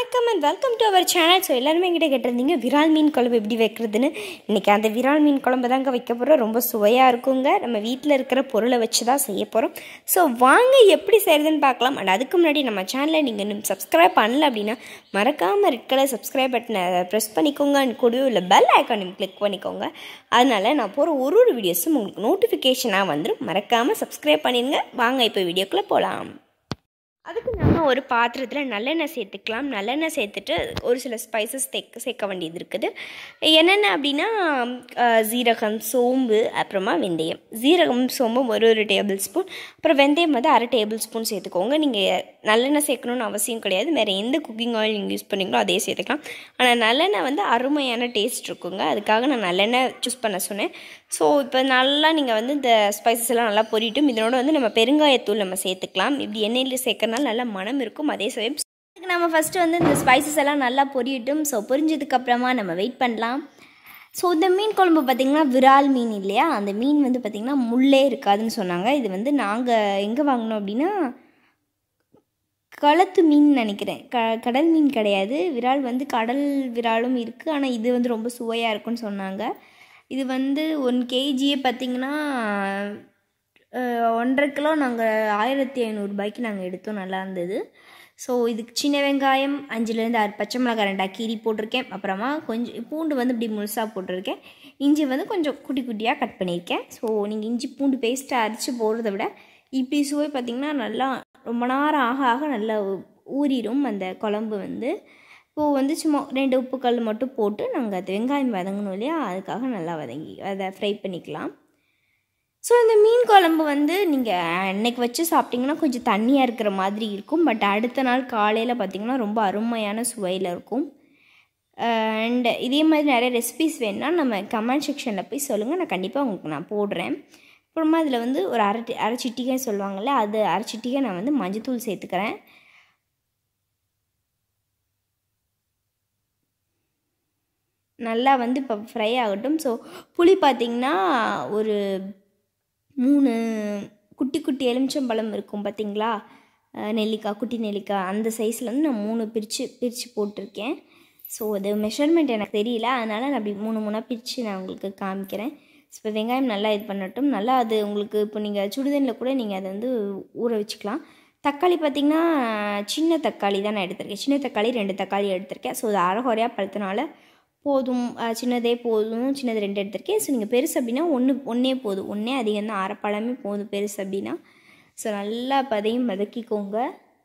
வணக்கம் and welcome to our channel so எல்லாருமே என்கிட்ட கேட்டிருந்தீங்க விரால் மீன் குழம்பு எப்படி வைக்கிறதுன்னு இன்றைக்கி அந்த விரால் மீன் குழம்பு தாங்க வைக்க போகிறோம் ரொம்ப சுவையாக இருக்குங்க நம்ம வீட்டில் இருக்கிற பொருளை வச்சு தான் செய்ய போகிறோம் ஸோ வாங்க எப்படி செய்கிறதுன்னு பார்க்கலாம் அண்ட் அதுக்கு முன்னாடி நம்ம சேனலை நீங்கள் இன்னும் சப்ஸ்கிரைப் பண்ணல அப்படின்னா மறக்காமல் ரெட் கலர் சப்ஸ்கிரைப் பட்டனை ப்ரெஸ் பண்ணிக்கோங்க அண்ட் கூடவே உள்ள பெல் ஐக்கானையும் கிளிக் பண்ணிக்கோங்க அதனால் நான் போகிற ஒரு ஒரு வீடியோஸும் உங்களுக்கு நோட்டிஃபிகேஷனாக வந்துடும் மறக்காமல் சப்ஸ்கிரைப் பண்ணிடுங்க வாங்க இப்போ வீடியோக்குள்ளே போகலாம் அதுக்கு நம்ம ஒரு பாத்திரத்தில் நல்லெண்ணெய் சேர்த்துக்கலாம் நல்லெண்ணெய் சேர்த்துட்டு ஒரு சில ஸ்பைசஸ் சேர்க்க சேர்க்க வேண்டியது இருக்குது என்னென்ன அப்படின்னா அஹ், ஜீரகம் சோம்பு அப்புறமா வெந்தயம் ஜீரகம் சோம்பும் ஒரு ஒரு டேபிள் ஸ்பூன் அப்புறம் வெந்தயம் வந்து அரை டேபிள் ஸ்பூன் சேர்த்துக்கோங்க நீங்கள் நல்லெண்ணெய் சேர்க்கணும்னு அவசியம் கிடையாது வேறு எந்த குக்கிங் ஆயில் நீங்கள் யூஸ் பண்ணீங்களோ அதே சேர்த்துக்கலாம் ஆனால் நல்லெண்ணெய் வந்து அருமையான டேஸ்ட் இருக்குங்க அதுக்காக நான் நல்லெண்ணெய் சூஸ் பண்ண சொன்னேன் ஸோ இப்போ நல்லா நீங்கள் வந்து இந்த ஸ்பைசஸ் எல்லாம் நல்லா பொரியட்டும் இதனோட வந்து நம்ம பெருங்காயத்தூள் நம்ம சேர்த்துக்கலாம் இப்படி எண்ணெயில் சேர்க்கறனால நல்ல மனம் இருக்கும் அதே சமயம் அதுக்கு நம்ம ஃபஸ்ட்டு வந்து இந்த ஸ்பைசஸ் எல்லாம் நல்லா பொரியட்டும் ஸோ பொரிஞ்சதுக்கப்புறமா நம்ம வெயிட் பண்ணலாம் ஸோ இந்த மீன் குழம்பு பார்த்திங்கன்னா விரால் மீன் இல்லையா அந்த மீன் வந்து பார்த்திங்கன்னா முள்ளே இருக்காதுன்னு சொன்னாங்க இது வந்து நாங்கள் எங்கே வாங்கினோம் அப்படின்னா களத்து மீன் நினைக்கிறேன் க கடல் மீன் கிடையாது விரால் வந்து கடல் விராலும் இருக்குது ஆனால் இது வந்து ரொம்ப சுவையாக இருக்குன்னு சொன்னாங்க இது வந்து ஒன் கேஜியே பார்த்திங்கன்னா அஹ், ஒன்றரை கிலோ நாங்கள் ஆயிரத்தி ஐநூறுரூபாய்க்கு நாங்கள் எடுத்தோம் நல்லா இருந்தது ஸோ இதுக்கு சின்ன வெங்காயம் அஞ்சுலேருந்து ஆறு பச்சை மிளகாய் ரெண்டா கீரி போட்டிருக்கேன் அப்புறமா கொஞ்சம் பூண்டு வந்து இப்படி முழுசாக போட்டிருக்கேன் இஞ்சி வந்து கொஞ்சம் குட்டி குட்டியாக கட் பண்ணியிருக்கேன் ஸோ நீங்கள் இஞ்சி பூண்டு பேஸ்ட்டை அரைச்சி போடுறத விட இப்படி சுவை பார்த்திங்கன்னா நல்லா ரொம்ப நேரம் ஆக ஆக நல்லா ஊறிடும் அந்த குழம்பு வந்து இப்போது வந்து சும்மா ரெண்டு உப்புக்கல் மட்டும் போட்டு நாங்கள் அது வெங்காயம் வதங்கணும் இல்லையா அதுக்காக நல்லா வதங்கி அதை ஃப்ரை பண்ணிக்கலாம் ஸோ இந்த மீன் குழம்பு வந்து நீங்கள் அன்னைக்கு வச்சு சாப்பிட்டிங்கன்னா கொஞ்சம் தண்ணியாக இருக்கிற மாதிரி இருக்கும் பட் அடுத்த நாள் காலையில் பார்த்திங்கன்னா ரொம்ப அருமையான சுவையில் இருக்கும் அண்ட் இதே மாதிரி நிறைய ரெசிபிஸ் வேணும்னா நம்ம கமெண்ட் செக்ஷனில் போய் சொல்லுங்கள் நான் கண்டிப்பாக உங்களுக்கு நான் போடுறேன் அப்புறமா இதில் வந்து ஒரு அரை டி- அரை சிட்டிகை சொல்லுவாங்கள்ல அது அரை சிட்டிகை நான் வந்து மஞ்சத்தூள் சேர்த்துக்கிறேன் நல்லா வந்து இப்போ ஃப்ரை ஆகட்டும் ஸோ புளி பார்த்திங்கன்னா ஒரு மூணு குட்டி குட்டி எலுமிச்சம்பழம் இருக்கும் பார்த்தீங்களா அஹ் நெல்லிக்காய் குட்டி நெல்லிக்காய் அந்த சைஸில் வந்து நான் மூணு பிரித்து பிரித்து போட்டிருக்கேன் ஸோ அது மெஷர்மெண்ட் எனக்கு தெரியல அதனால் நான் அப்படி மூணு மூணாக பிரித்து நான் உங்களுக்கு காமிக்கிறேன் இப்போ வெங்காயம் நல்லா இது பண்ணட்டும் நல்லா அது உங்களுக்கு இப்போ நீங்கள் சுடுதண்ணில் கூட நீங்கள் அதை வந்து ஊற வச்சுக்கலாம் தக்காளி பார்த்திங்கன்னா சின்ன தக்காளி தான் நான் எடுத்திருக்கேன் சின்ன தக்காளி ரெண்டு தக்காளி எடுத்திருக்கேன் ஸோ அது அரைகுறையாக பழுத்தனால போதும் அஹ் சின்னதே போதும் சின்னது ரெண்டு எடுத்திருக்கேன் ஸோ நீங்கள் பெருசு அப்படின்னா ஒன்று ஒன்றே போதும் ஒன்றே அதிகம் தான் அரைப்பழமே போதும் பெருசு அப்படின்னா ஸோ நல்லா பதையும் வதக்கிக்கோங்க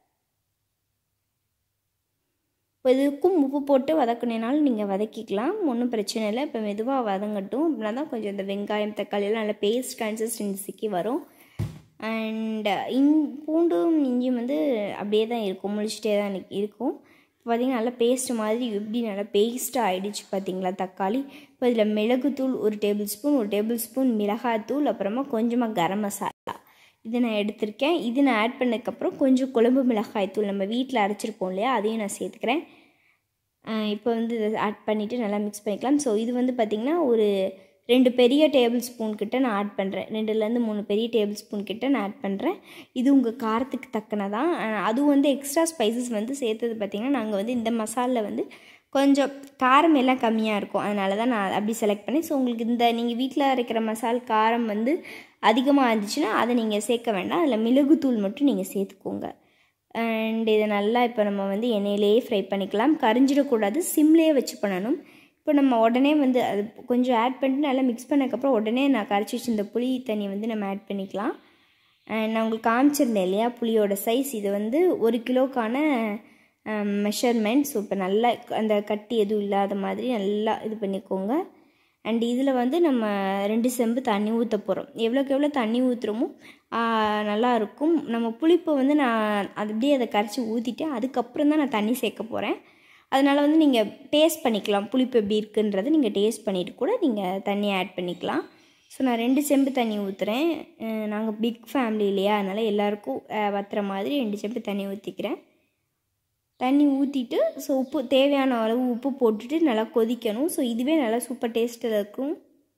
இப்போ இதுக்கும் உப்பு போட்டு வதக்குனேனாலும் நீங்கள் வதக்கிக்கலாம் ஒன்றும் பிரச்சனை இல்லை இப்போ மெதுவாக வதங்கட்டும் அப்படின்னா தான் கொஞ்சம் இந்த வெங்காயம் தக்காளி எல்லாம் நல்லா பேஸ்ட் கன்சிஸ்டன்சிக்கு வரும் அண்ட் இன் பூண்டும் இஞ்சியும் வந்து அப்படியே தான் இருக்கும் முழிச்சிட்டே தான் எனக்கு இருக்கும் இப்போ பார்த்தீங்கன்னா நல்லா பேஸ்ட் மாதிரி எப்படி நல்லா பேஸ்ட்டாக ஆயிடுச்சு பார்த்தீங்களா தக்காளி இப்போ இதில் மிளகுத்தூள் ஒரு டேபிள் ஸ்பூன் ஒரு டேபிள் ஸ்பூன் மிளகாத்தூள் அப்புறமா கொஞ்சமாக கரம் மசாலா இது நான் எடுத்திருக்கேன் இது நான் ஆட் பண்ணதுக்கப்புறம் கொஞ்சம் குழம்பு மிளகாய் தூள் நம்ம வீட்டில் அரைச்சிருப்போம் இல்லையா அதையும் நான் சேர்த்துக்கிறேன் அஹ் இப்போ வந்து இதை ஆட் பண்ணிவிட்டு நல்லா மிக்ஸ் பண்ணிக்கலாம் ஸோ இது வந்து பார்த்திங்கன்னா ஒரு ரெண்டு பெரிய டேபிள் ஸ்பூன் கிட்ட நான் ஆட் பண்ணுறேன் ரெண்டுலேருந்து மூணு பெரிய டேபிள் ஸ்பூன் கிட்ட நான் ஆட் பண்ணுறேன் இது உங்கள் காரத்துக்கு தக்கனதான் அஹ் அதுவும் வந்து எக்ஸ்ட்ரா ஸ்பைசஸ் வந்து சேர்த்தது பார்த்திங்கன்னா நாங்கள் வந்து இந்த மசாலில் வந்து கொஞ்சம் காரம் எல்லாம் கம்மியாக இருக்கும் அதனால தான் நான் அப்படி செலக்ட் பண்ணேன் ஸோ உங்களுக்கு இந்த நீங்கள் வீட்டில் அரைக்கிற மசால் காரம் வந்து அதிகமாக இருந்துச்சுன்னா அதை நீங்கள் சேர்க்க வேண்டாம் அதில் மிளகுத்தூள் மட்டும் நீங்கள் சேர்த்துக்கோங்க அண்ட் இதை நல்லா இப்போ நம்ம வந்து எண்ணெயிலேயே ஃப்ரை பண்ணிக்கலாம் கரிஞ்சிடக்கூடாது சிம்லேயே வச்சு பண்ணணும் இப்போ நம்ம உடனே வந்து அது கொஞ்சம் ஆட் பண்ணிட்டு நல்லா மிக்ஸ் பண்ணதுக்கப்புறம் உடனே நான் கரைச்சி வச்சிருந்த புளி தண்ணி வந்து நம்ம ஆட் பண்ணிக்கலாம் அண்ட் நான் உங்களுக்கு காமிச்சிருந்தேன் இல்லையா புளியோட சைஸ் இது வந்து ஒரு கிலோக்கான மெஷர்மெண்ட் ஸோ இப்போ நல்லா அந்த கட்டி எதுவும் இல்லாத மாதிரி நல்லா இது பண்ணிக்கோங்க அண்ட் இதில் வந்து நம்ம ரெண்டு செம்பு தண்ணி ஊற்ற போகிறோம் எவ்வளோக்கு எவ்வளோ தண்ணி ஊற்றுறோமோ நல்லா இருக்கும் நம்ம புளிப்பை வந்து நான் அது அப்படியே அதை கரைச்சி ஊற்றிட்டு அதுக்கப்புறம் தான் நான் தண்ணி சேர்க்க போகிறேன் அதனால் வந்து நீங்கள் டேஸ்ட் பண்ணிக்கலாம் புளிப்பு எப்படி இருக்குன்றதை நீங்கள் டேஸ்ட் பண்ணிவிட்டு கூட நீங்கள் தண்ணி ஆட் பண்ணிக்கலாம் ஸோ நான் ரெண்டு செம்பு தண்ணி ஊற்றுறேன் நாங்கள் பிக் ஃபேமிலி இல்லையா அதனால் எல்லாருக்கும் அஹ், வத்துற மாதிரி ரெண்டு செம்பு தண்ணி ஊற்றிக்கிறேன் தண்ணி ஊற்றிட்டு ஸோ உப்பு தேவையான அளவு உப்பு போட்டுட்டு நல்லா கொதிக்கணும் ஸோ இதுவே நல்லா சூப்பர் டேஸ்ட்டில் இருக்கும்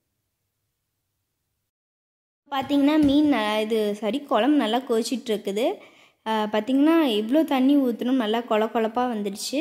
பார்த்தீங்கன்னா மீன் ந- இது சரி குழம்பு நல்லா கொதிச்சிட்டு இருக்குது பார்த்தீங்கன்னா எவ்வளோ தண்ணி ஊற்றணும் நல்லா கொல கொலப்பாக வந்துடுச்சு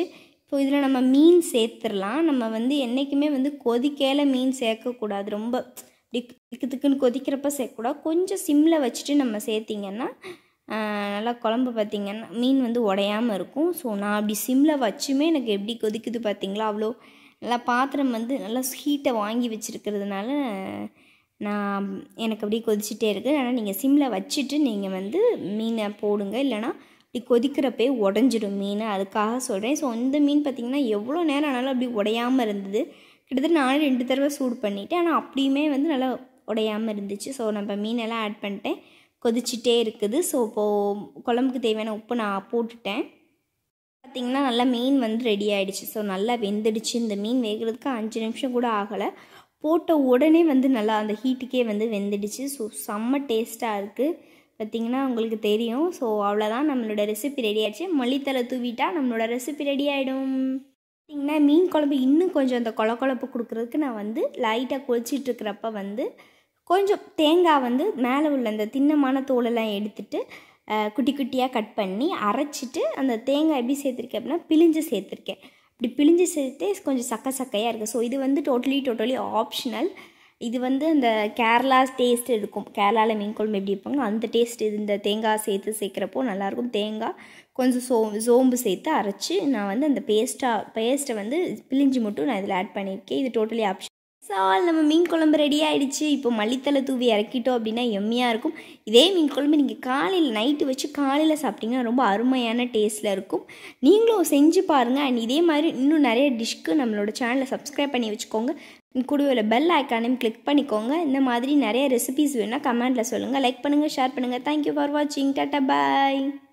ஸோ இதில் நம்ம மீன் சேர்த்துடலாம் நம்ம வந்து என்றைக்குமே வந்து கொதிக்கையில் மீன் சேர்க்கக்கூடாது ரொம்ப இப்படி திக்கு திக்குன்னு கொதிக்கிறப்ப சேர்க்கக்கூடாது கொஞ்சம் சிம்மில் வச்சுட்டு நம்ம சேர்த்திங்கன்னா நல்லா குழம்பு பார்த்திங்கன்னா மீன் வந்து உடையாமல் இருக்கும் ஸோ நான் அப்படி சிம்மில் வச்சுமே எனக்கு எப்படி கொதிக்குது பார்த்திங்களா அவ்வளோ நல்லா பாத்திரம் வந்து நல்லா ஹீட்டை வாங்கி வச்சுருக்கிறதுனால நான் எனக்கு அப்படியே கொதிச்சுட்டே இருக்குது ஆனால் நீங்கள் சிம்மில் வச்சுட்டு நீங்கள் வந்து மீனை போடுங்க இல்லைனா இப்படி கொதிக்கிறப்பே உடஞ்சிடும் மீன் அதுக்காக சொல்கிறேன் ஸோ இந்த மீன் பார்த்திங்கன்னா எவ்வளோ நேரம் ஆனாலும் அப்படி உடையாமல் இருந்தது கிட்டத்தட்ட நானும் ரெண்டு தடவை சூடு பண்ணிவிட்டேன் ஆனால் அப்படியுமே வந்து நல்லா உடையாமல் இருந்துச்சு ஸோ நம்ம மீனெல்லாம் ஆட் பண்ணிட்டேன் கொதிச்சிட்டே இருக்குது ஸோ இப்போது குழம்புக்கு தேவையான உப்பு நான் போட்டுட்டேன் பார்த்திங்கன்னா நல்லா மீன் வந்து ரெடி ஆகிடுச்சு ஸோ நல்லா வெந்துடுச்சு இந்த மீன் வேகிறதுக்கு அஞ்சு நிமிஷம் கூட ஆகலை போட்ட உடனே வந்து நல்லா அந்த ஹீட்டுக்கே வந்து வெந்துடுச்சு ஸோ செம்ம டேஸ்ட்டாக இருக்குது பார்த்திங்கன்னா உங்களுக்கு தெரியும் ஸோ அவ்வளோதான் நம்மளோட ரெசிபி ரெடி ஆகிடுச்சு மல்லித்தலை தூவிட்டா நம்மளோட ரெசிபி ரெடி ஆகிடும் பார்த்திங்கன்னா மீன் குழம்பு இன்னும் கொஞ்சம் அந்த கொல குழப்பு கொடுக்குறதுக்கு நான் வந்து லைட்டாக கொதிச்சிட்ருக்கிறப்ப வந்து கொஞ்சம் தேங்காய் வந்து மேலே உள்ள அந்த திண்ணமான தோலெல்லாம் எடுத்துட்டு குட்டி குட்டியாக கட் பண்ணி அரைச்சிட்டு அந்த தேங்காய் எப்படி சேர்த்துருக்கேன் அப்படின்னா பிழிஞ்சு சேர்த்துருக்கேன் இப்படி பிழிஞ்சு சேர்த்து கொஞ்சம் சக்க சக்கையாக இருக்குது ஸோ இது வந்து டோட்டலி டோட்டலி ஆப்ஷனல் இது வந்து அந்த கேரளா டேஸ்ட் இருக்கும் கேரளாவில் மீன் குழம்பு எப்படி வைப்பாங்க அந்த டேஸ்ட் இது இந்த தேங்காய் சேர்த்து சேர்க்குறப்போ நல்லாயிருக்கும் தேங்காய் கொஞ்சம் சோ சோம்பு சேர்த்து அரைச்சி நான் வந்து அந்த பேஸ்ட்டாக பேஸ்ட்டை வந்து பிழிஞ்சு மட்டும் நான் இதில் ஆட் பண்ணியிருக்கேன் இது டோட்டலி ஆப்ஷன் சால் நம்ம மீன் குழம்பு ரெடி ஆகிடுச்சு இப்போ மல்லித்தலை தூவி இறக்கிட்டோம் அப்படின்னா எம்மியாக இருக்கும் இதே மீன் குழம்பு நீங்கள் காலையில் நைட்டு வச்சு காலையில் சாப்பிட்டிங்கன்னா ரொம்ப அருமையான டேஸ்ட்டில் இருக்கும் நீங்களும் செஞ்சு பாருங்கள் அண்ட் இதே மாதிரி இன்னும் நிறைய டிஷ்க்கு நம்மளோட சேனலை சப்ஸ்கிரைப் பண்ணி வச்சுக்கோங்க கூடவே பெல் ஐக்கானையும் கிளிக் பண்ணிக்கோங்க இந்த மாதிரி நிறைய ரெசிபிஸ் வேணால் கமெண்ட்டில் சொல்லுங்கள் லைக் பண்ணுங்கள் ஷேர் பண்ணுங்கள் தேங்க்யூ ஃபார் வாட்சிங் டாட்டா பாய்